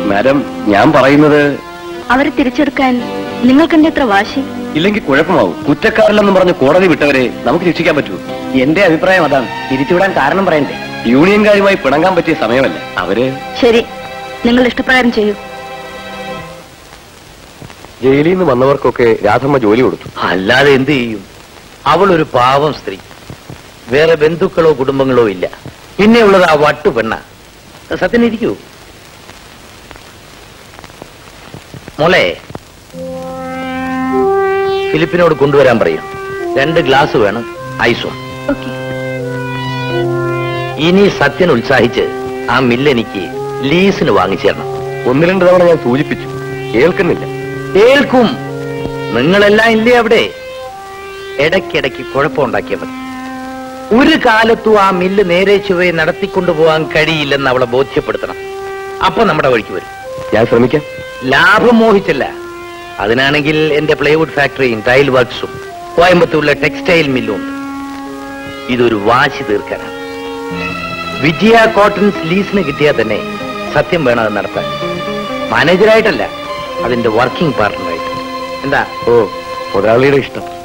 madam ഞാൻ പറയുന്നത് അവരെ തിരിച്ചെടുക്കാൻ നിങ്ങൾക്കെന്റെ എത്ര വാശി ഇല്ലെങ്കിൽ കുഴപ്പമാവും കുറ്റക്കാരില്ലെന്നും പറഞ്ഞ് കോടതി വിട്ടവരെ നമുക്ക് രക്ഷിക്കാൻ പറ്റൂ എന്റെ അഭിപ്രായം അതാണ് തിരിച്ചുവിടാൻ കാരണം പറയണ്ടേ യൂണിയൻകാരുമായി പിണങ്ങാൻ പറ്റിയ സമയമല്ല അവര് ശരി നിങ്ങൾ ഇഷ്ടപ്രകാരം ചെയ്യൂ ജയിലിൽ നിന്ന് വന്നവർക്കൊക്കെ രാധമ്മ ജോലി കൊടുത്തു അല്ലാതെ എന്ത് ചെയ്യും അവൾ ഒരു പാവം സ്ത്രീ വേറെ ബന്ധുക്കളോ കുടുംബങ്ങളോ ഇല്ല പിന്നെ ഉള്ളത് ആ വട്ടു പെണ്ണ സത്യൻ ഇരിക്കൂ മോളെ ഫിലിപ്പിനോട് കൊണ്ടുവരാൻ പറയും രണ്ട് ഗ്ലാസ് വേണം ഐസും ഓക്കെ ഇനി സത്യൻ ഉത്സാഹിച്ച് ആ മില്ല് എനിക്ക് ലീസിന് വാങ്ങിച്ചു തരണം ഒന്ന് രണ്ട് തവണ ഞാൻ സൂചിപ്പിച്ചു കേൾക്കുന്നില്ല കേൾക്കും നിങ്ങളെല്ലാം ഇല്ലേ അവിടെ ഇടയ്ക്കിടയ്ക്ക് കുഴപ്പമുണ്ടാക്കിയ മതി ഒരു കാലത്തും ആ മില്ല് നേരെ ചുവയെ നടത്തിക്കൊണ്ടു പോകാൻ കഴിയില്ലെന്ന് അവളെ ബോധ്യപ്പെടുത്തണം അപ്പൊ നമ്മുടെ വഴിക്ക് വരും ഞാൻ ശ്രമിക്കാം ലാഭം മോഹിച്ചല്ല അതിനാണെങ്കിൽ എന്റെ പ്ലൈവുഡ് ഫാക്ടറിയും ടൈൽ വർക്ക്സും കോയമ്പത്തൂരിലെ ടെക്സ്റ്റൈൽ മില്ലും ഉണ്ട് ഇതൊരു വാശി തീർക്കാനാണ് വിജയ കോട്ടൺസ് ലീസിന് കിട്ടിയാൽ തന്നെ സത്യം വേണം അത് നടത്താൻ മാനേജറായിട്ടല്ല അതിന്റെ വർക്കിംഗ് പാർട്ണറായിട്ട് എന്താ ഓ മുതലാളിയുടെ ഇഷ്ടം